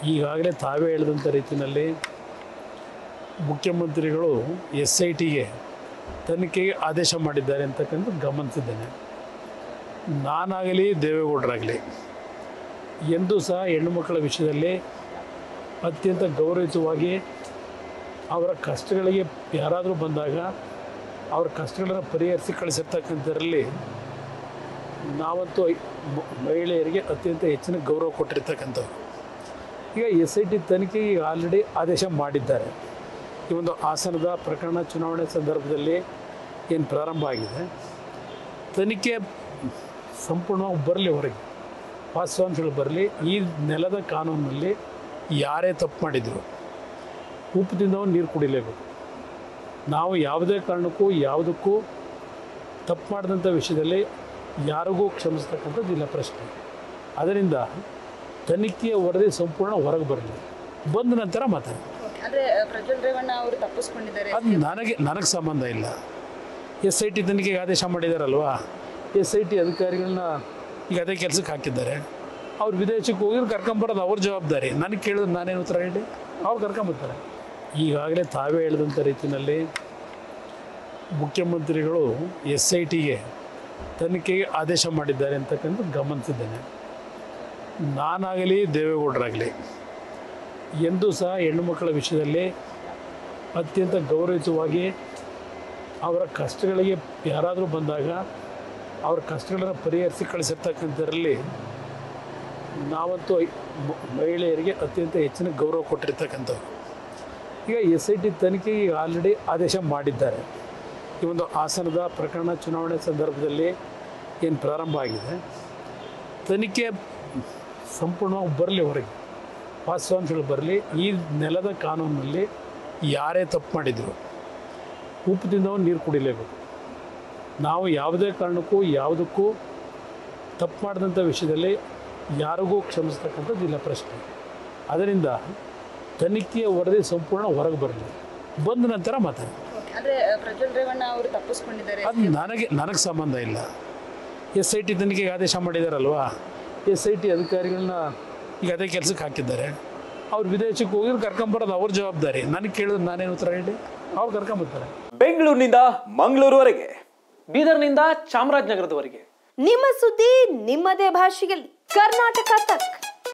ಈಗಾಗಲೇ ತಾವೇ ಹೇಳಿದಂಥ ರೀತಿಯಲ್ಲಿ ಮುಖ್ಯಮಂತ್ರಿಗಳು ಎಸ್ ಐ ಟಿಗೆ ತನಿಖೆಗೆ ಆದೇಶ ಮಾಡಿದ್ದಾರೆ ಅಂತಕ್ಕಂಥ ಗಮನಿಸಿದ್ದೇನೆ ನಾನಾಗಲಿ ದೇವೇಗೌಡರಾಗಲಿ ಎಂದೂ ಸಹ ಹೆಣ್ಣು ಮಕ್ಕಳ ವಿಷಯದಲ್ಲಿ ಅತ್ಯಂತ ಗೌರವಯುತವಾಗಿ ಅವರ ಕಷ್ಟಗಳಿಗೆ ಯಾರಾದರೂ ಬಂದಾಗ ಅವರ ಕಷ್ಟಗಳನ್ನು ಪರಿಹರಿಸಿ ಕಳಿಸಿರ್ತಕ್ಕಂಥದ್ರಲ್ಲಿ ನಾವಂತೂ ಮ- ಮಹಿಳೆಯರಿಗೆ ಅತ್ಯಂತ ಹೆಚ್ಚಿನ ಗೌರವ ಕೊಟ್ಟಿರ್ತಕ್ಕಂಥವ್ರು ಈಗ ಎಸ್ ಐ ಟಿ ತನಿಖೆಗೆ ಈಗ ಆಲ್ರೆಡಿ ಆದೇಶ ಮಾಡಿದ್ದಾರೆ ಈ ಒಂದು ಹಾಸನದ ಪ್ರಕರಣ ಚುನಾವಣೆ ಸಂದರ್ಭದಲ್ಲಿ ಏನು ಪ್ರಾರಂಭ ಆಗಿದೆ ತನಿಖೆ ಸಂಪೂರ್ಣವಾಗಿ ಬರಲಿ ಹೊರಗೆ ವಾಸ್ತವಾಂಶಗಳು ಬರಲಿ ಈ ನೆಲದ ಕಾನೂನಿನಲ್ಲಿ ಯಾರೇ ತಪ್ಪು ಮಾಡಿದರು ಉಪ್ಪು ತಿಂದವನು ನೀರು ಕುಡಿಲೇಬೇಕು ನಾವು ಯಾವುದೇ ಕಾರಣಕ್ಕೂ ಯಾವುದಕ್ಕೂ ತಪ್ಪು ಮಾಡಿದಂಥ ವಿಷಯದಲ್ಲಿ ಯಾರಿಗೂ ಕ್ಷಮಿಸ್ತಕ್ಕಂಥದ್ದು ಇಲ್ಲ ಪ್ರಶ್ನೆ ಅದರಿಂದ ತನಿಖೆಯ ವರದಿ ಸಂಪೂರ್ಣ ಹೊರಗೆ ಬರಲಿ ಬಂದ ನಂತರ ಮಾತಾಡಿ ಅಂದ್ರೆ ಪ್ರಜ್ವಲ್ ರೇವಣ್ಣ ಅವರು ತಪ್ಪಿಸ್ಕೊಂಡಿದ್ದಾರೆ ಅದು ನನಗೆ ನನಗೆ ಸಂಬಂಧ ಇಲ್ಲ ಎಸ್ ಐ ಟಿ ತನಿಖೆಗೆ ಆದೇಶ ಮಾಡಿದಾರಲ್ವಾ ಎಸ್ ಐ ಟಿ ಅಧಿಕಾರಿಗಳನ್ನ ಈಗ ಅದೇ ಕೆಲಸಕ್ಕೆ ಹಾಕಿದ್ದಾರೆ ಅವ್ರು ವಿದೇಶಕ್ಕೆ ಹೋಗಿದ್ರು ಕರ್ಕೊಂಬರೋದು ಅವ್ರ ಜವಾಬ್ದಾರಿ ನನಗೆ ಕೇಳಿದ್ರೆ ನಾನೇನು ಉತ್ತರ ಹೇಳಿ ಅವ್ರು ಕರ್ಕೊಂಬರ್ತಾರೆ ಈಗಾಗಲೇ ತಾವೇ ಹೇಳಿದಂಥ ರೀತಿಯಲ್ಲಿ ಮುಖ್ಯಮಂತ್ರಿಗಳು ಎಸ್ ಐ ಟಿಗೆ ತನಿಖೆಗೆ ಆದೇಶ ಮಾಡಿದ್ದಾರೆ ಅಂತಕ್ಕಂಥ ಗಮನಿಸಿದ್ದೇನೆ ನಾನಾಗಲಿ ದೇವೇಗೌಡರಾಗಲಿ ಎಂದೂ ಸಹ ಹೆಣ್ಣು ಮಕ್ಕಳ ವಿಷಯದಲ್ಲಿ ಅತ್ಯಂತ ಗೌರವಯುತವಾಗಿ ಅವರ ಕಷ್ಟಗಳಿಗೆ ಯಾರಾದರೂ ಬಂದಾಗ ಅವ್ರ ಕಷ್ಟಗಳನ್ನು ಪರಿಹರಿಸಿ ಕಳಿಸಿರ್ತಕ್ಕಂಥದ್ರಲ್ಲಿ ನಾವಂತೂ ಮ- ಮಹಿಳೆಯರಿಗೆ ಅತ್ಯಂತ ಹೆಚ್ಚಿನ ಗೌರವ ಕೊಟ್ಟಿರ್ತಕ್ಕಂಥವ್ರು ಈಗ ಎಸ್ ಐ ಟಿ ತನಿಖೆಗೆ ಈಗ ಆಲ್ರೆಡಿ ಆದೇಶ ಮಾಡಿದ್ದಾರೆ ಈ ಒಂದು ಹಾಸನದ ಪ್ರಕರಣ ಚುನಾವಣೆ ಸಂದರ್ಭದಲ್ಲಿ ಏನು ಪ್ರಾರಂಭ ಆಗಿದೆ ತನಿಖೆ ಸಂಪೂರ್ಣವಾಗಿ ಬರಲಿ ಹೊರಗೆ ವಾಸ್ತವಾಂಶಗಳು ಬರಲಿ ಈ ನೆಲದ ಕಾನೂನಿನಲ್ಲಿ ಯಾರೇ ತಪ್ಪು ಮಾಡಿದರು ಉಪ್ಪು ತಿಂದವನು ನೀರು ಕುಡಿಲೇಬೇಕು ನಾವು ಯಾವುದೇ ಕಾರಣಕ್ಕೂ ಯಾವುದಕ್ಕೂ ತಪ್ಪು ಮಾಡಿದಂಥ ವಿಷಯದಲ್ಲಿ ಯಾರಿಗೂ ಕ್ಷಮಿಸ್ತಕ್ಕಂಥದ್ದು ಇಲ್ಲ ಪ್ರಶ್ನೆ ಅದರಿಂದ ತನಿಖೆಯ ವರದಿ ಸಂಪೂರ್ಣ ಹೊರಗೆ ಬರಲಿ ಬಂದ ನಂತರ ಮಾತಾಡಿ ಅಂದ್ರೆ ಪ್ರಜ್ವಲ್ ರೇವಣ್ಣ ಅವರು ತಪ್ಪಿಸ್ಕೊಂಡಿದ್ದಾರೆ ಅದು ನನಗೆ ನನಗೆ ಸಂಬಂಧ ಇಲ್ಲ ಎಸ್ ಐ ಟಿ ತನಿಖೆಗೆ ಆದೇಶ ಮಾಡಿದಾರಲ್ವಾ ಎಸ್ ಐ ಟಿ ಅಧಿಕಾರಿಗಳನ್ನ ಈಗ ಅದೇ ಕೆಲಸಕ್ಕೆ ಹಾಕಿದ್ದಾರೆ ಅವ್ರು ವಿದೇಶಕ್ಕೆ ಹೋಗಿದ್ರು ಕರ್ಕೊಂಬರೋದು ಅವ್ರ ಜವಾಬ್ದಾರಿ ನನಗೆ ಕೇಳಿದ್ರೆ ನಾನೇನು ಉತ್ತರ ಹೇಳಿ ಅವ್ರು ಕರ್ಕೊಂಬರ್ತಾರೆ ಬೆಂಗಳೂರಿನಿಂದ ಮಂಗಳೂರುವರೆಗೆ ಬೀದರ್ನಿಂದ ಚಾಮರಾಜನಗರದವರೆಗೆ ನಿಮ್ಮ ಸುದ್ದಿ ನಿಮ್ಮದೇ ಭಾಷೆಯಲ್ಲಿ ಕರ್ನಾಟಕ ತಕ್